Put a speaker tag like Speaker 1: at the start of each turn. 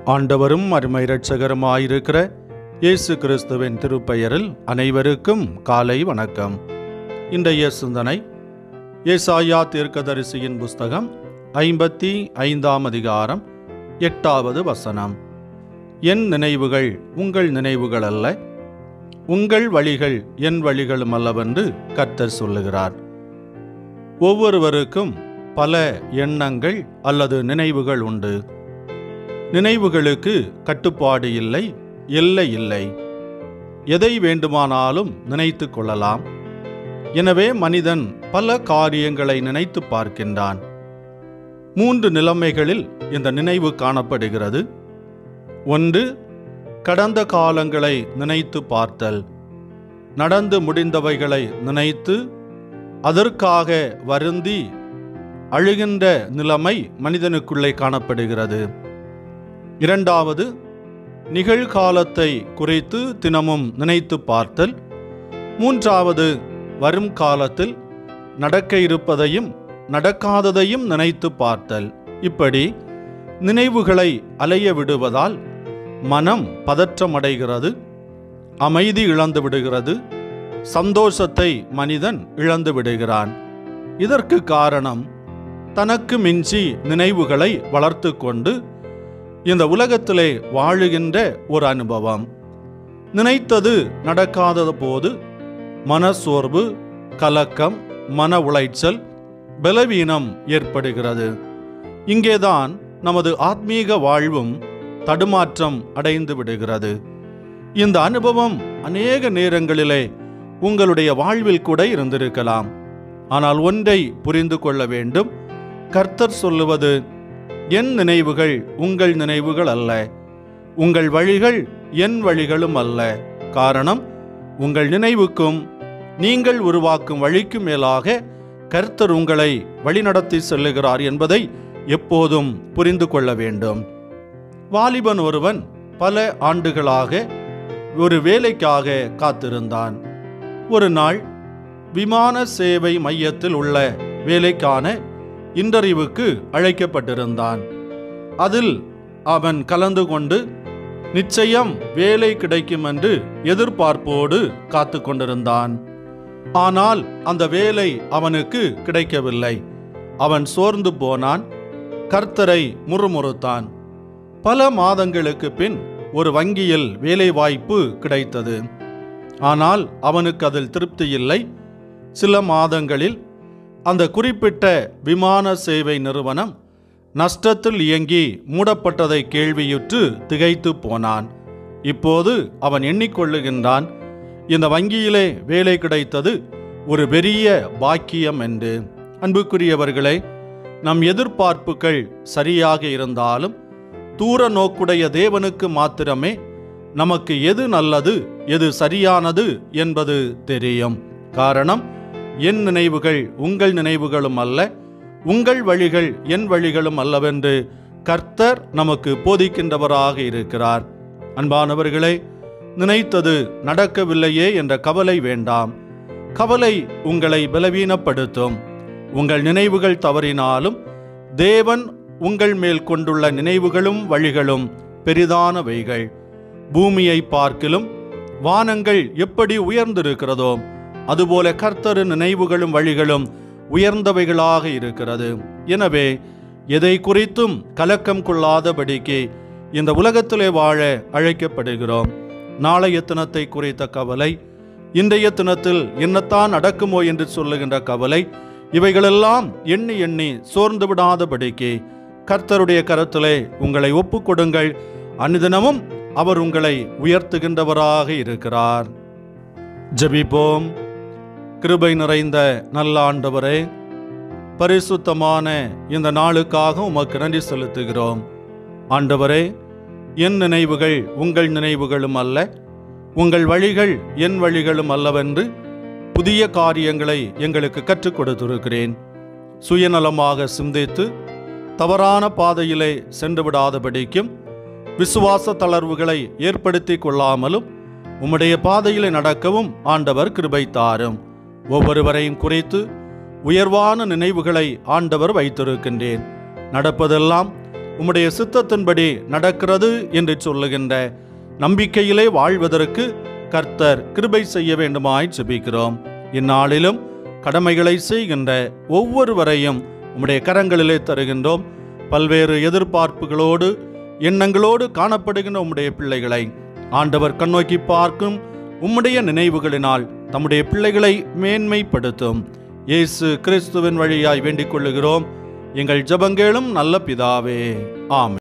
Speaker 1: ஆண்டவரும் அருமை இரட்சகருமாயிருக்கிற இயேசு கிறிஸ்துவின் திருப்பெயரில் அனைவருக்கும் காலை வணக்கம் இன்றைய சிந்தனை ஏசாயா தீர்க்கதரிசியின் புஸ்தகம் ஐம்பத்தி ஐந்தாம் அதிகாரம் எட்டாவது வசனம் என் நினைவுகள் உங்கள் நினைவுகள் அல்ல உங்கள் வழிகள் என் வழிகளும் அல்லவென்று கர்த்தர் சொல்லுகிறார் ஒவ்வொருவருக்கும் பல எண்ணங்கள் அல்லது நினைவுகள் உண்டு நினைவுகளுக்கு கட்டுப்பாடு இல்லை எல்லை இல்லை எதை வேண்டுமானாலும் நினைத்து கொள்ளலாம் எனவே மனிதன் பல காரியங்களை நினைத்து பார்க்கின்றான் மூன்று நிலைமைகளில் இந்த நினைவு காணப்படுகிறது ஒன்று கடந்த காலங்களை நினைத்து பார்த்தல் நடந்து முடிந்தவைகளை நினைத்து அதற்காக வருந்தி அழுகின்ற நிலைமை மனிதனுக்குள்ளே காணப்படுகிறது இரண்டாவது நிகழ்காலத்தை குறித்து தினமும் நினைத்து பார்த்தல் மூன்றாவது வரும் காலத்தில் நடக்க இருப்பதையும் நடக்காததையும் நினைத்து பார்த்தல் இப்படி நினைவுகளை அலைய விடுவதால் மனம் பதற்றமடைகிறது அமைதி இழந்து விடுகிறது சந்தோஷத்தை மனிதன் இழந்து விடுகிறான் இதற்கு காரணம் தனக்கு மிஞ்சி நினைவுகளை வளர்த்து கொண்டு இந்த உலகத்திலே வாழுகின்ற ஒரு அனுபவம் நினைத்தது நடக்காதது போது மனசோர்வு கலக்கம் மன உளைச்சல் பலவீனம் ஏற்படுகிறது இங்கேதான் நமது ஆத்மீக வாழ்வும் தடுமாற்றம் அடைந்து விடுகிறது இந்த அனுபவம் அநேக நேரங்களிலே உங்களுடைய வாழ்வில் கூட இருந்திருக்கலாம் ஆனால் ஒன்றை புரிந்து கொள்ள வேண்டும் கர்த்தர் சொல்லுவது என் நினைவுகள் உங்கள் நினைவுகள் அல்ல உங்கள் வழிகள் என் வழிகளும் அல்ல காரணம் உங்கள் நினைவுக்கும் நீங்கள் உருவாக்கும் வழிக்கும் மேலாக கர்த்தர் உங்களை வழிநடத்தி செல்லுகிறார் என்பதை எப்போதும் புரிந்து கொள்ள வேண்டும் வாலிபன் ஒருவன் பல ஆண்டுகளாக ஒரு வேலைக்காக காத்திருந்தான் ஒரு நாள் விமான சேவை மையத்தில் உள்ள வேலைக்கான இன்டர்வியூவுக்கு அழைக்கப்பட்டிருந்தான் அதில் அவன் கலந்து கொண்டு நிச்சயம் வேலை கிடைக்கும் என்று எதிர்பார்ப்போடு காத்து கொண்டிருந்தான் ஆனால் அந்த வேலை அவனுக்கு கிடைக்கவில்லை அவன் சோர்ந்து போனான் கர்த்தரை முறுமுறுத்தான் பல மாதங்களுக்கு பின் ஒரு வங்கியில் வேலை வாய்ப்பு கிடைத்தது ஆனால் அவனுக்கு அதில் திருப்தி இல்லை சில மாதங்களில் அந்த குறிப்பிட்ட விமான சேவை நிறுவனம் நஷ்டத்தில் இயங்கி மூடப்பட்டதை கேள்வியுற்று திகைத்து போனான் இப்போது அவன் எண்ணிக்கொள்ளுகின்றான் இந்த வங்கியிலே வேலை கிடைத்தது ஒரு பெரிய பாக்கியம் என்று அன்புக்குரியவர்களே நம் எதிர்பார்ப்புகள் சரியாக இருந்தாலும் தூர நோக்குடைய தேவனுக்கு மாத்திரமே நமக்கு எது நல்லது எது சரியானது என்பது தெரியும் காரணம் என் நினைவுகள் உங்கள் நினைவுகளும் அல்ல உங்கள் வழிகள் என் வழிகளும் அல்லவென்று கர்த்தர் நமக்கு போதிக்கின்றவராக இருக்கிறார் அன்பானவர்களே நினைத்தது நடக்கவில்லையே என்ற கவலை வேண்டாம் கவலை உங்களை பலவீனப்படுத்தும் உங்கள் நினைவுகள் தவறினாலும் தேவன் உங்கள் மேல் கொண்டுள்ள நினைவுகளும் வழிகளும் பெரிதானவைகள் பூமியை பார்க்கிலும் வானங்கள் எப்படி உயர்ந்திருக்கிறதோ அதுபோல கர்த்தரு நினைவுகளும் வழிகளும் உயர்ந்தவைகளாக இருக்கிறது எனவே எதை குறித்தும் கலக்கம் கொள்ளாதபடிக்கு இந்த உலகத்திலே வாழ அழைக்கப்படுகிறோம் நாளைய தினத்தை குறித்த கவலை இன்றைய தினத்தில் என்னத்தான் நடக்குமோ என்று சொல்லுகின்ற கவலை இவைகளெல்லாம் எண்ணி எண்ணி சோர்ந்து விடாதபடிக்கு கர்த்தருடைய கருத்திலே உங்களை ஒப்புக்கொடுங்கள் அனுதினமும் அவர் உங்களை உயர்த்துகின்றவராக இருக்கிறார் ஜபிப்போம் கிருபை நிறைந்த நல்ல ஆண்டவரே பரிசுத்தமான இந்த நாளுக்காக உமக்கு நன்றி செலுத்துகிறோம் ஆண்டவரே என் நினைவுகள் உங்கள் நினைவுகளும் அல்ல உங்கள் வழிகள் என் வழிகளும் அல்லவென்று புதிய காரியங்களை எங்களுக்கு கற்றுக் கொடுத்திருக்கிறேன் சுயநலமாக சிந்தித்து தவறான பாதையிலே சென்று விடாதபடிக்கும் விசுவாச தளர்வுகளை ஏற்படுத்தி கொள்ளாமலும் உம்முடைய பாதையிலே நடக்கவும் ஆண்டவர் கிருபை தாரும் ஒவ்வொருவரையும் குறித்து உயர்வான நினைவுகளை ஆண்டவர் வைத்திருக்கின்றேன் நடப்பதெல்லாம் உம்முடைய சித்தத்தின்படி நடக்கிறது என்று சொல்லுகின்ற நம்பிக்கையிலே வாழ்வதற்கு கர்த்தர் கிருபை செய்ய வேண்டுமாய் ஜெபிக்கிறோம் இந்நாளிலும் கடமைகளை செய்கின்ற ஒவ்வொருவரையும் உம்முடைய கரங்களிலே தருகின்றோம் பல்வேறு எதிர்பார்ப்புகளோடு எண்ணங்களோடு காணப்படுகின்ற உம்முடைய பிள்ளைகளை ஆண்டவர் கண்ணோக்கி பார்க்கும் உம்முடைய நினைவுகளினால் தம்முடைய பிள்ளைகளை மேன்மைப்படுத்தும் இயேசு கிறிஸ்துவின் வழியாய் வேண்டிக் கொள்ளுகிறோம் எங்கள் ஜெபங்கேளும் நல்ல பிதாவே ஆமென்